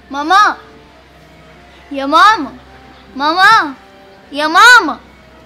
ماما يا ماما ماما يا ماما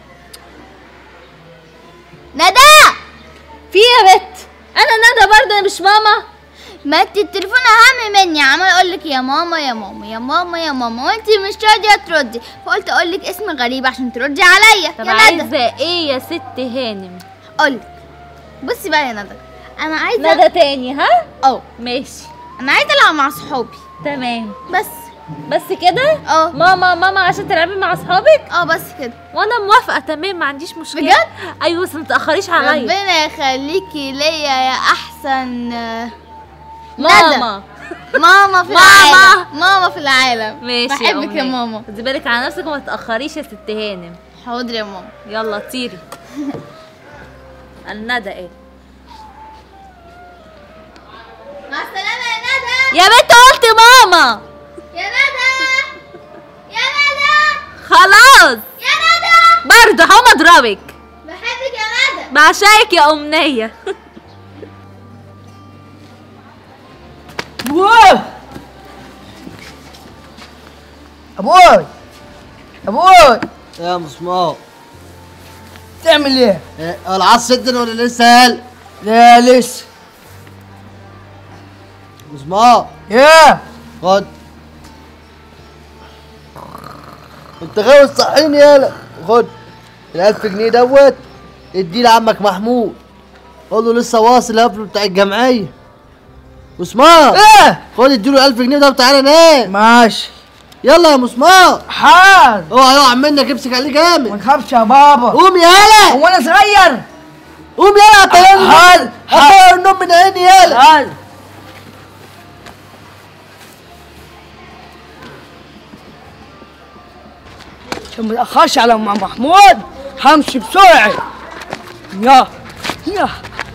ندى في يا بت انا ندى برضه انا مش ماما ما انت التليفون اهم مني عمال اقول لك يا ماما يا ماما يا ماما يا ماما وانت مش راضيه تردي فقلت اقول لك اسم غريب عشان تردي عليا طب يا ندى عايزه ايه يا ست هانم اقول لك بصي بقى يا ندى انا عايزه ندى تاني ها اه ماشي انا عايزه العب مع صحابي تمام بس بس كده اه ماما ماما عشان تلعبي مع اصحابك اه بس كده وانا موافقه تمام ما عنديش مشكله بجد؟ ايوه بس ما تاخريش عليا ربنا يخليكي ليا يا احسن آه، ماما ماما في ماما. العالم ماما في العالم ماشي بحبك يا أمنية. ماما خدي بالك على نفسك وما تاخريش يا ست هانم حاضر يا ماما يلا طيري الندى ايه مع السلامه يا ندى يا بنت قلت ماما يا ندى يا ندى خلاص يا ندى برضه هقوم اضربك بحبك يا ندى بعشقك يا امنيه ابوي ابوي ابوي يا مسمار تعمل ايه؟ إيه، العص جدا ولا لسه هل لا لسه مسمار يا خد انت غاوي تصحيني يالا خد الألف جنيه دوت اديه لعمك محمود قول له لسه واصل قبله بتاع الجمعية مسمار ايه خد اديله 1000 جنيه ده وتعالى نام ماشي يلا يا مسمار حاضر اوعى يقع منك امسك عليه ما جامد تخافش يا بابا قوم يالا هو انا صغير قوم يالا هطير حاضر هطير النوم من عيني يالا حاضر عشان ما تاخرش على ام محمود همشي بسرعه يا يا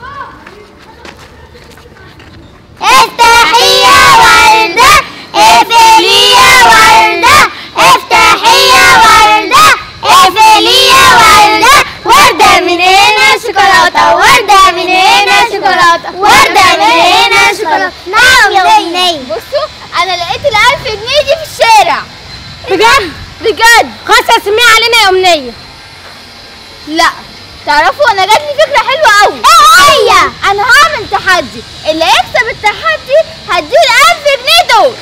افتحي يا وردة اقفلي يا وردة افتحي يا وردة اقفلي يا وردة وردة من هنا شوكولاتة وردة من هنا شوكولاتة وردة من هنا شوكولاتة نعم يا أمنية بصوا أنا لقيت الألف جنيه دي في الشارع بجد بجد خلاص اسميها علينا يا أمنية لا تعرفوا انا جات لي فكره حلوه قوي ايه هي انا هعمل تحدي اللي يكسب التحدي هديه ال 1000 جنيه دول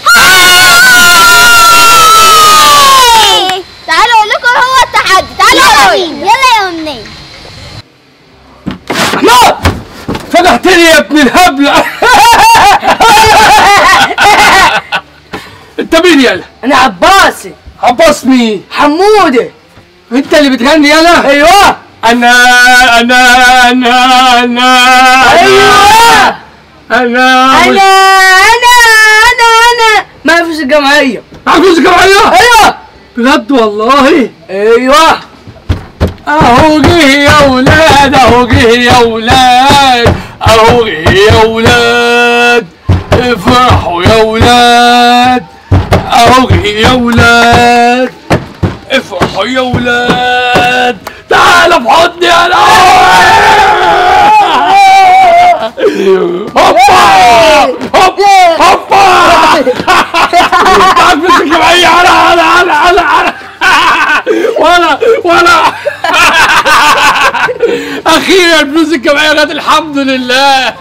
تعالوا اقول لكم هو التحدي تعالوا يلا يلا يا امنيه محمود فتحتني يا ابن الهبلة انت مين يالا؟ انا عباسي عباس مين؟ حموده انت اللي بتغني يالا؟ ايوه انا انا انا انا ايوه انا انا انا انا انا ما فيش الجمعيه معاك فلوس الجمعية؟ ايوه بجد والله ايوه اهو جه يا ولاد اهو جه يا ولاد اهو جه يا ولاد افرحوا يا ولاد اهو جه يا ولاد افرحوا يا ولاد تعالى في حضني انا هوبا هوبا هوبا تعال في الجمعية على على على على على ولا ولا اخيرا فلوس الجمعيه جت الحمد لله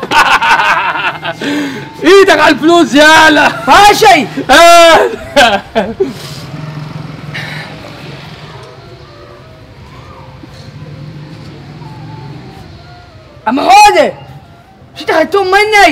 ايدك على الفلوس يالا ماشي اما هودي مش انت خدتهم مني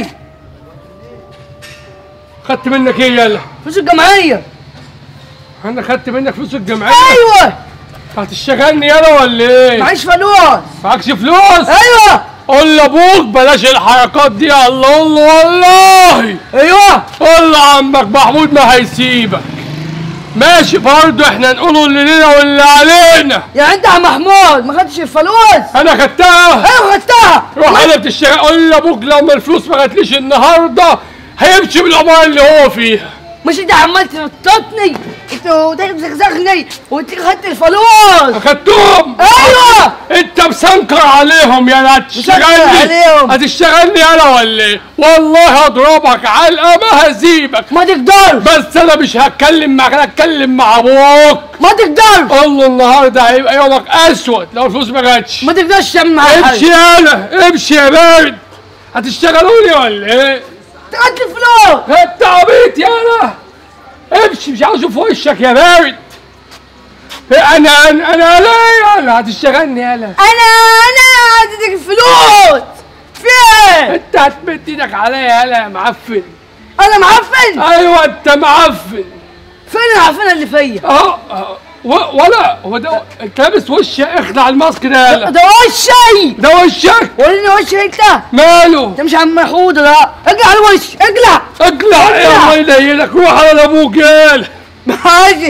خدت منك ايه يالا فلوس الجمعيه انا خدت منك فلوس الجمعيه ايوه هتشتغلني يالا ولا ايه معيش فلوس معكش فلوس ايوه قول لابوك بلاش الحركات دي الله الله والله ايوه قول لعمك محمود ما هيسيبك ماشي برضه احنا نقوله اللي لينا واللي علينا يعني انت يا محمود ما خدتش الفلوس انا خدتها ايوه خدتها روح انا بتشتغل قول لابوك لما الفلوس ما جاتليش النهارده هيمشي بالعماره اللي هو فيها مش انت عمال تنططني انت وتزغزغني وانت خدت الفلوس اخدتهم ايوه انت مسنكر عليهم يا لا مسنكر هتشتغلني عليهم. هتشتغلني انا ولا ايه والله هضربك علقه ما هسيبك ما تقدرش بس انا مش هتكلم معاك انا هتكلم مع ابوك ما تقدرش قول له النهارده هيبقى يومك اسود لو الفلوس ما جاتش ما تقدرش تعمل معايا امشي حاجه يالا امشي يا بارد هتشتغلوني ولا ايه؟ تاخد الفلوس انت عبيط يالا امشي مش عاوز اشوف وشك يا بارد انا انا انا لا يالا هتشتغلني يالا انا انا اديك الفلوس فين انت هتمد ايدك عليا يالا يا معفن انا معفن ايوه انت معفن فين العفنه اللي فيا اه اه، و- ولا هو ده انت لابس وش اخلع الماسك ده يالا ده وشي ده وشك وريني وشك انت ماله انت مش عم محمود لا اقلع الوش اقلع اقلع يا الله يليلك روح على ابوك يالا ماشي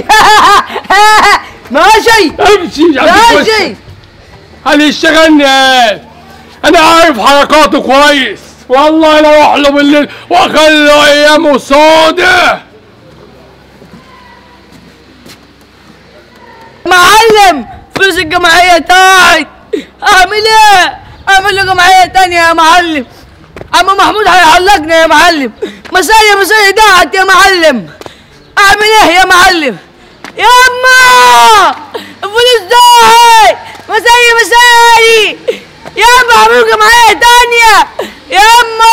ماشي امشي مش عاوز اشوف وشك. ماشي هنشتغلني ايه انا عارف حركاته كويس والله لو اروح له بالليل واخلي ايامه سودة معلم فلوس الجمعية تاعت اعمل ايه؟ اعمل له جمعية تانية يا معلم عم محمود هيعلقنا يا معلم مسايا مسايا دعت يا معلم اعمل ايه يا معلم ياما الفلوس ضاعت مسايا مسايا ياما اعملوا جمعية تانية ياما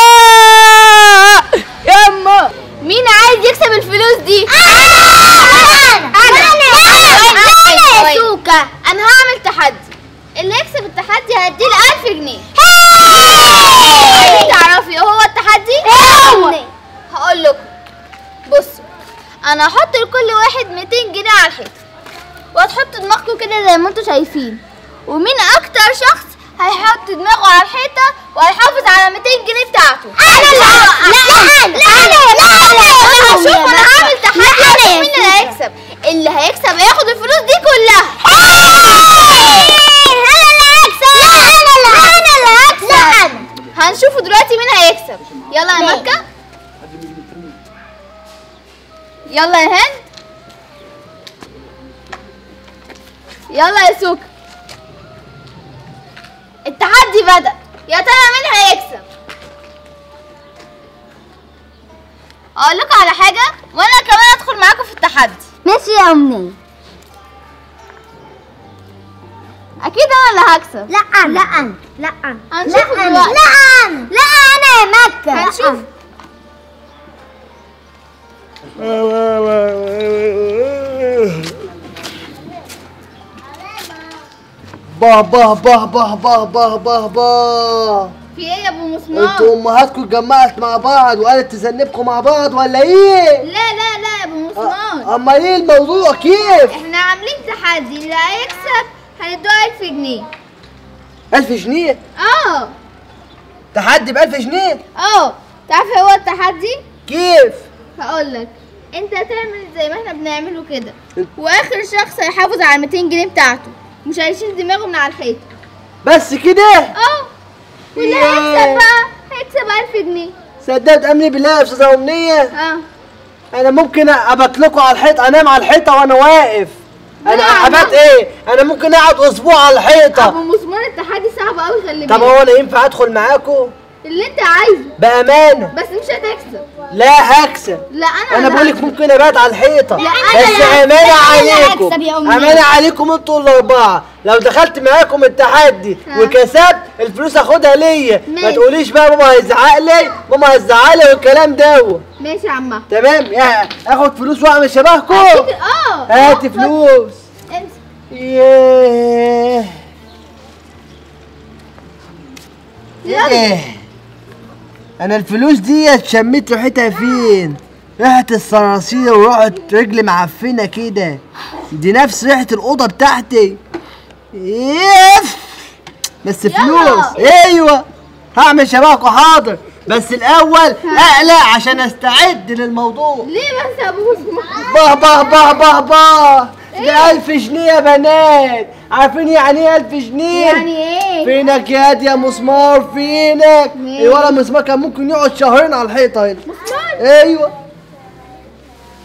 ياما مين عايز يكسب الفلوس دي؟ انا انا انا يا سوكا انا هعمل تحدي اللي يكسب التحدي هديه 1000 جنيه عايزين تعرفي ايه هو التحدي؟ هقول لكم بصوا انا هحط لكل واحد 200 جنيه على الحيطه وهتحطوا دماغكم كده زي ما انتوا شايفين ومين اكتر شخص هيحط دماغه على الحيطه وهيحافظ على 200 جنيه بتاعته انا لا لا لا لا انا هشوف انا هعمل تحدي مين اللي هيكسب اللي هيكسب هياخد الفلوس دي كلها انا اللي هكسب لا انا اللي انا اللي هكسب لا انا هنشوفوا دلوقتي مين هيكسب يلا يا مكه يلا يا هند يلا يا سوكا التحدي بدأ يا ترى مين هيكسب اقول لكم على حاجه وانا كمان ادخل معاكم في التحدي ماشي يا أمنية اكيد انا اللي هكسب لا أنا لا أنا لا أنا هنشوف لا أنا دلوقتي. لا أنا لا أنا يا مكة هنشوف باه باه باه باه باه باه باه باه في ايه يا ابو مسمار انتوا امهاتكم اتجمعت مع بعض وقالت تذنبكم مع بعض ولا ايه؟ لا لا لا يا ابو مسمار اما ايه الموضوع كيف؟ احنا عاملين تحدي اللي هيكسب هندوه 1000 جنيه 1000 جنيه؟ اه تحدي ب 1000 جنيه؟ اه تعرف إيه هو التحدي كيف؟ هقول لك انت هتعمل زي ما احنا بنعمله كده واخر شخص هيحافظ على 200 جنيه بتاعته مش هيشيل دماغه من على الحيطه بس كده؟ اه واللي ياه. هيكسب بقى هيكسب 1000 جنيه صدقت امني بالله يا استاذه امنيه اه انا ممكن ابات لكم على الحيطه انام على الحيطه وانا واقف انا لا، ابات لا. ايه؟ انا ممكن اقعد اسبوع على الحيطه ابو مسمار التحدي صعب قوي خلي طب بالك هو انا ينفع ادخل معاكم؟ اللي انت عايزه بامانه بس مش هتكسب لا هكسب لا انا انا اللي بقول لك هكسب. ممكن ابات على الحيطه لا، أنا بس اللي هكسب. امانه أنا اللي عليكم هكسب يا أمي. امانه عليكم انتوا الاربعه لو دخلت معاكم التحدي ها. وكسبت الفلوس اخدها ليا ما ماشي. تقوليش بقى ماما هيزعق لي ماما هتزعق لي والكلام ده ماشي يا عم تمام يا اخد فلوس واعمل شبهكم اه هاتي فلوس امسك ياه يلا. ايه انا الفلوس دي شميت ريحتها فين ريحة الصراصير وريحة رجل معفنة كده دي نفس ريحة الأوضة بتاعتي يف بس فلوس ايوه هعمل شبهكوا حاضر بس الأول أقلق عشان أستعد للموضوع ليه بس يا ابو مسمار باه باه باه باه باه ده ألف جنيه يا بنات عارفين يعني ايه ألف جنيه؟ يعني ايه فينك يا دي يا مسمار فينك ماشي. الولد مسمار كان ممكن يقعد شهرين على الحيطة هنا مسمار ايوه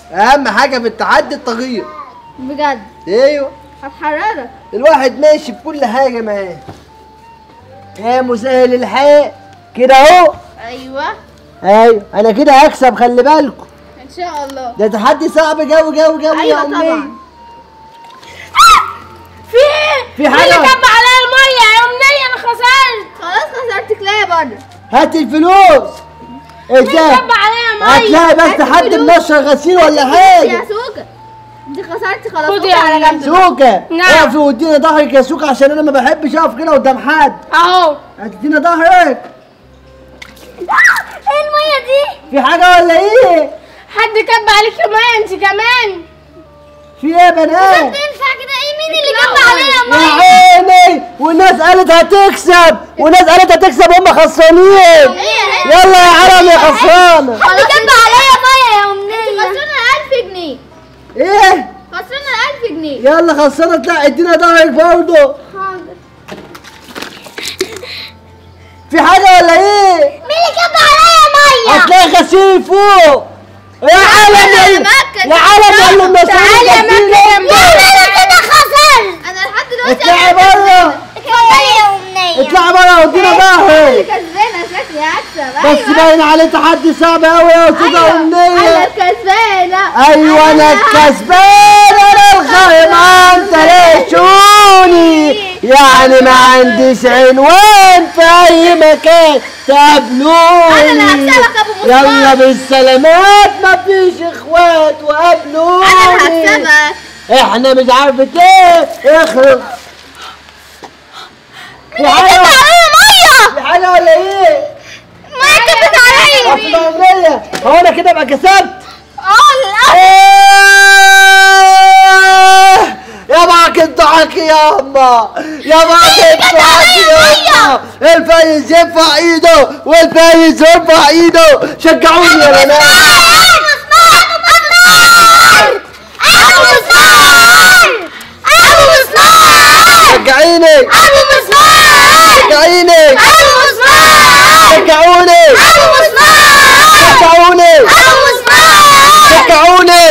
اهم حاجه في التحدي التغيير بجد ايوه هتحررك الواحد ماشي بكل حاجه معاه يا مسهل الحال كده اهو ايوه ايوه انا كده هكسب خلي بالكم ان شاء الله ده تحدي صعب جو جو جو ايوه يا أمنية. طبعا في ايه؟ في حاجة. اللي كب عليا الميه يا امنيه انا خسرت خلاص خسرت كلايه برضه هات الفلوس ازاي كب عليا ميه هتلاقي بس هات حد الفلوس. منشر غسيل ولا يا حاجه سوكا انت خسرتي خلاص خدي خدي يا على جنب سوكا نعم. اقفي وادينا ظهرك يا سوكا عشان انا ما بحبش اقف كده قدام حد اهو هتدينا ظهرك ايه الميه دي؟ في حاجه ولا ايه حد كب عليك ميه انت كمان في ايه يا بنات ينفع كده ايه مين اللي كب عليا يا عيني والناس قالت هتكسب والناس قالت هتكسب هم خسرانين يلا يا عالم يا خسرانه حد كب عليا ميه يا امنيه خسرنا 1000 جنيه ايه خسرنا 1000 جنيه يلا خسرنا لا ادينا ظهرك برضه حاضر في حاجه ولا ايه مين اللي كب عليا ميه هتلاقي غسيل فوق يا عالم يا مكة. يا عالم يا اللي منشرين تعالى يا غسيل. مكة يا يا انا كده خسرت انا لحد دلوقتي اطلعي بره اتفضلي يا امنيه اطلعي بره وادينا ظهرك كسبانه شكلي هكسب بس باين عليه تحدي صعب قوي يا استاذه انا امنيه الكسبانه ايوه انا الكسبان انا الخير انت ليشوني يعني ما عنديش عنوان في اي مكان تقابلوني أنا اللي هكسبك يا أبو مصطفى. يلا بالسلامات مفيش اخوات وقابلوني انا اللي هكسبك احنا مش عارفة ايه اخرج في حاجة ميه في حاجة ولا ايه؟ ميه كبت عليا اصل أمنية هو انا كده ابقى كسبت؟ اه إيه! يا معك الضحك يا اما يا معك الضحك يا اما الفايز يرفع ايده والفايز يرفع ايده شجعوني يا بنات شجعيني شجعيني شجعوني شجعوني شجعوني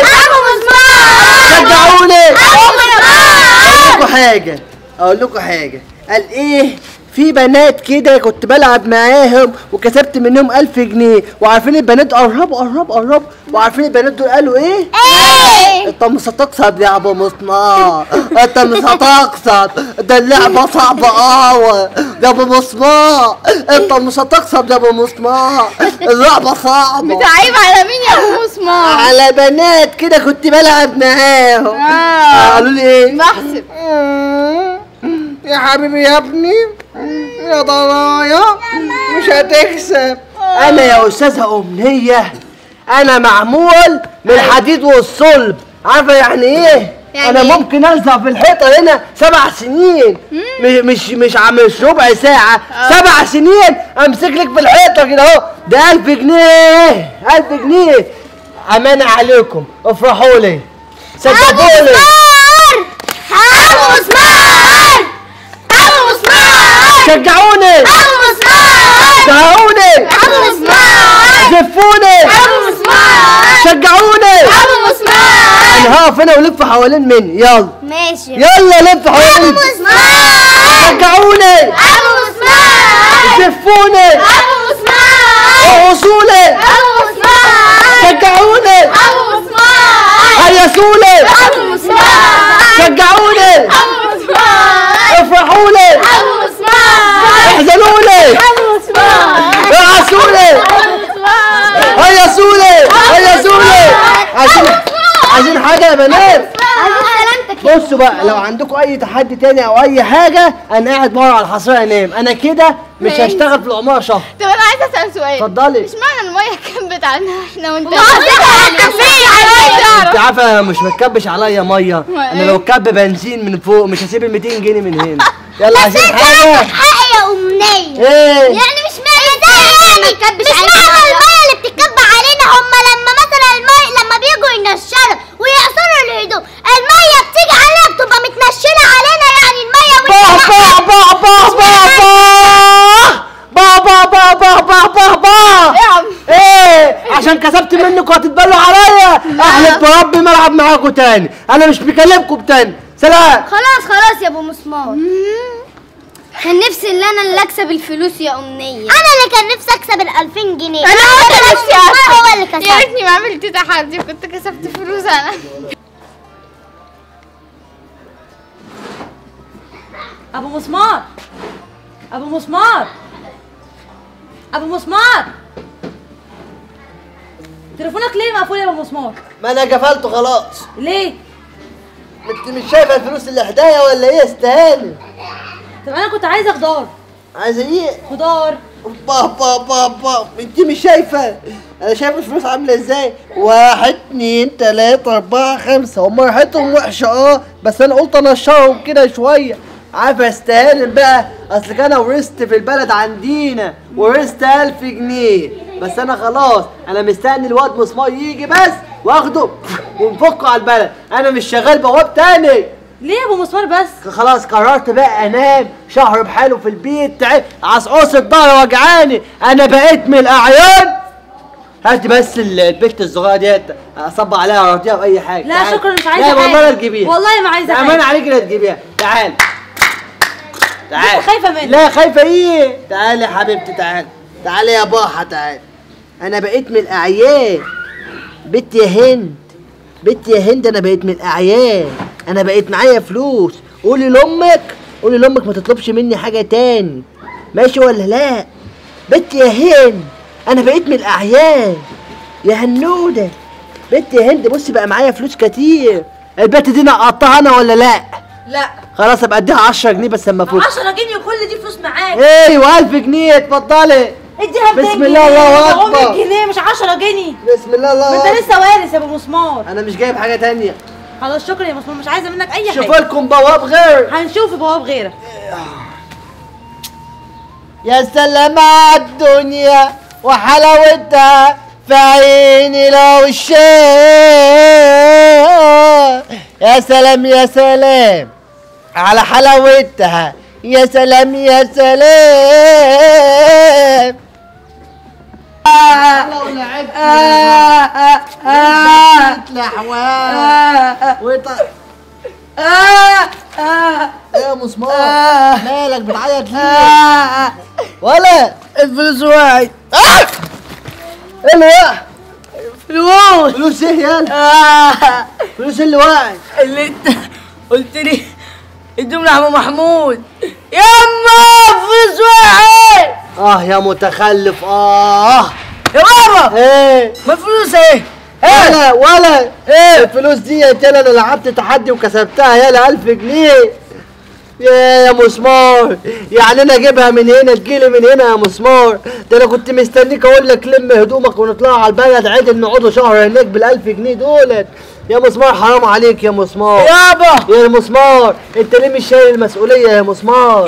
شجعوني اقول لكم حاجه اقول لكم حاجه قال ايه في بنات كده كنت بلعب معاهم وكسبت منهم ألف جنيه وعارفين البنات قربوا قربوا قربوا وعارفين البنات دول قالوا ايه؟ انت مش هتكسب يا ابو مصنع انت مش هتكسب ده اللعبة صعبة قوي يا ابو مصنع انت مش هتكسب يا ابو مصنع اللعبة صعبة بتعيب على مين يا ابو مسمار على بنات كده كنت بلعب معاهم قالوا لي ايه؟ بحسب يا حبيبي يا ابني يا ضنايا مش هتكسب انا يا استاذه امنيه انا معمول من الحديد والصلب عارفه يعني ايه يعني انا إيه؟ ممكن الزق في الحيطه هنا سبع سنين م- مش مش عم- مش ربع ساعه سبع سنين امسك لك في الحيطه كده اهو ده 1000 جنيه 1000 جنيه امانه عليكم افرحوا لي صدقوا لي شجعوني دعوني زفوني شجعوني انا هقف هنا ولف حوالين مني يلا ماشي يلا لف حوالين شجعوني زفوني وصولي شجعوني هيسوني شجعوني افرحوني احزنوني رقصوني هيسوني هيسوني عايزين عايزين حاجه يا بنات بصوا بقى لو عندكم اي تحدي تاني او اي حاجه انا قاعد بره على الحصيره انام انا كده مش ماشي. هشتغل في العماره شهر طب انا عايزه اسال سؤال اتفضلي. مش معنى الميه كبت علينا احنا وانت انت عارفه انا مش متكبش عليا ميه انا لو كب بنزين من فوق مش هسيب ال 200 جنيه من هنا يلا عايزين حاجه حق يا أمنية ايه يعني مش معنى يعني مش معنى المية اللي بتتكب علينا هم لما مثلا المية لما بيجوا ينشروا ويعصروا الهدوم المية بتيجي علينا بتبقى متنشرة علينا يعني المية با با با با با با با با با با با با با يا عم ايه عشان كسبت منك وهتتبلوا عليا احلف بربي ما العب معاكم تاني انا مش بكلمكم تاني سلام خلاص خلاص يا ابو مسمار كان نفسي ان انا اللي اكسب الفلوس يا امنيه انا اللي كان نفسي اكسب ال 2000 جنيه انا كان نفسي مسمار هو اللي يا كسب ريتني ما عملت تحدي كنت كسبت فلوس انا ابو مسمار ابو مسمار ابو مسمار تليفونك ليه مقفول يا ابو مسمار ما انا قفلته خلاص ليه انت مش شايفه الفلوس اللي هدايا ولا ايه استهاني طب انا كنت عايزه خضار عايزه ايه خضار با با با با انت مش شايفه انا شايف الفلوس عامله ازاي واحد اتنين تلاته اربعه خمسه هم ريحتهم وحشه اه بس انا قلت انشرهم كده شويه عارف استهانم بقى اصل انا ورثت في البلد عندينا ورثت ألف جنيه بس انا خلاص انا مستني الواد مسمار يجي بس واخده ونفكه على البلد انا مش شغال بواب تاني ليه يا ابو مسمار بس خلاص قررت بقى انام شهر بحاله في البيت تعب عصعوص الظهر وجعاني انا بقيت من الاعيان هات بس ال- البنت الصغيره ديت اصب عليها اراضيها باي حاجه لا تعال. شكرا مش عايزه لا والله حاجة. لا تجيبيها والله ما عايزه امان حاجه عليك لا تجيبيها تعال تعال انت خايفة مني. لا خايفه ايه تعالي يا حبيبتي تعال تعالي يا باحه تعال انا بقيت من الاعيان بنت يا هند بنت يا هند انا بقيت من الاعيان انا بقيت معايا فلوس قولي لامك قولي لامك ما تطلبش مني حاجه تاني ماشي ولا لا بنت يا هند انا بقيت من الاعيان يا هنوده بنت يا هند بصي بقى معايا فلوس كتير البت دي نقطها انا ولا لا لا خلاص ابقى اديها 10 جنيه بس اما افوت 10 جنيه وكل دي فلوس معاك ايوه 1000 جنيه اتفضلي اديها 200 بسم الله الله جنيه، أكبر. 100 جنيه مش 10 جنيه بسم الله الله ما انت أكبر. لسه وارث يا ابو مسمار انا مش جايب حاجه تانية خلاص شكرا يا مسمار مش عايزه منك اي شوفوا حاجه لكم بواب غير هنشوف بواب غيرك يا سلام على الدنيا وحلاوتها في عيني لو الشيء يا سلام يا سلام على حلاوتها يا سلام يا سلام يا مسمار مالك بتعيط ليه ولا الفلوس واحد ايه اللي وقع فلوس فلوس ايه يالا آه. فلوس اللي وقعت اللي انت قلت لي ادوم لعم محمود يما فلوس واحد اه يا متخلف اه يا بابا ايه ما الفلوس ايه ولا ولا ايه الفلوس دي يالا انا لعبت تحدي وكسبتها يالا 1000 جنيه يا يا مسمار يعني انا اجيبها من هنا تجيلي من هنا يا مسمار ده انا كنت مستنيك اقول لك لم هدومك ونطلع على البلد عدل نقعدوا شهر هناك بالألف جنيه دولت يا مسمار حرام عليك يا مسمار يابا يا مسمار انت ليه مش شايل المسؤوليه يا مسمار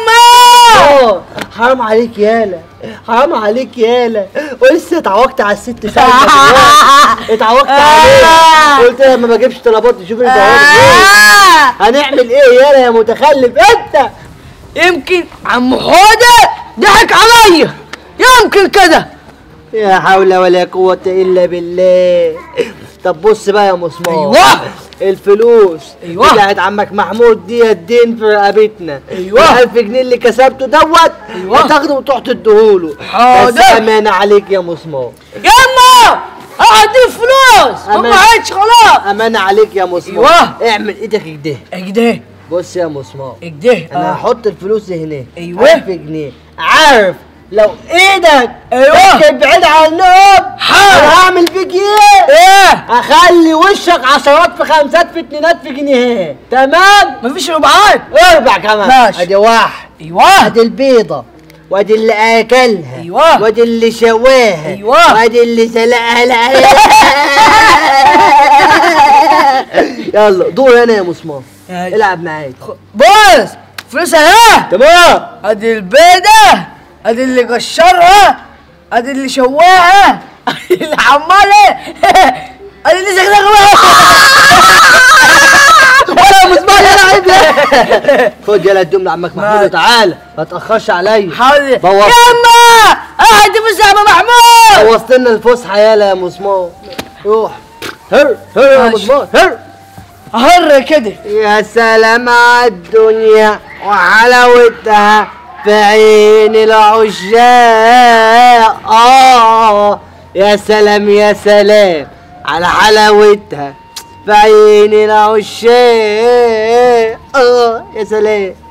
يما اه حرام عليك يالا حرام عليك يالا ولسه اتعوجت على الست ساعة دلوقتي. اتعوجت عليها قلت لها ما بجيبش طلبات تشوف انت عامل ايه هنعمل ايه يالا يا متخلف انت يمكن عم حودة ضحك عليا يمكن كده يا حول ولا قوة الا بالله طب بص بقى يا مسمار أيوة. الفلوس أيوة. بتاعت عمك محمود دي الدين في رقبتنا أيوة. ال1000 جنيه اللي كسبته دوت أيوة. هتاخده وتروح تديهوله بس حاضر. امانة عليك يا مسمار يما اعطي فلوس ما أمان. معيش خلاص امانة عليك يا مسمار أيوة. اعمل ايدك كده اكده بص يا مسمار اكده انا آه. هحط الفلوس هنا أيوة. 1000 جنيه عارف لو ايدك أيوة. كانت بعيد عنهم حاضر. انا هعمل فيك ايه ايه اخلي وشك عشرات في خمسات في اتنينات في جنيهات تمام مفيش ربعات اربع كمان ماشي. ادي واحد ايوه ادي البيضة وادي اللي اكلها أيوة. وادي اللي شواها أيوة. وادي اللي سلقها يلا دور انا يا مسمار يا- العب معايا بص فلوس اهي تمام ادي البيضة ادي اللي قشرها ادي اللي شواها ادي اللي حمالها ادي اللي زغزغها ولا مسمار يا لعيب يا خد يلا الدم لعمك محمود ماشي. وتعالى ما تاخرش عليا حاضر بوظ. يما اهدي فلوس يا عم محمود خلصت لنا الفسحه يالا يا مسمار روح هر هر يا ماشي. مسمار هر هر كده يا سلام على الدنيا وحلاوتها في عين العشاق آه يا سلام يا سلام على حلاوتها في عين العشاق آه يا سلام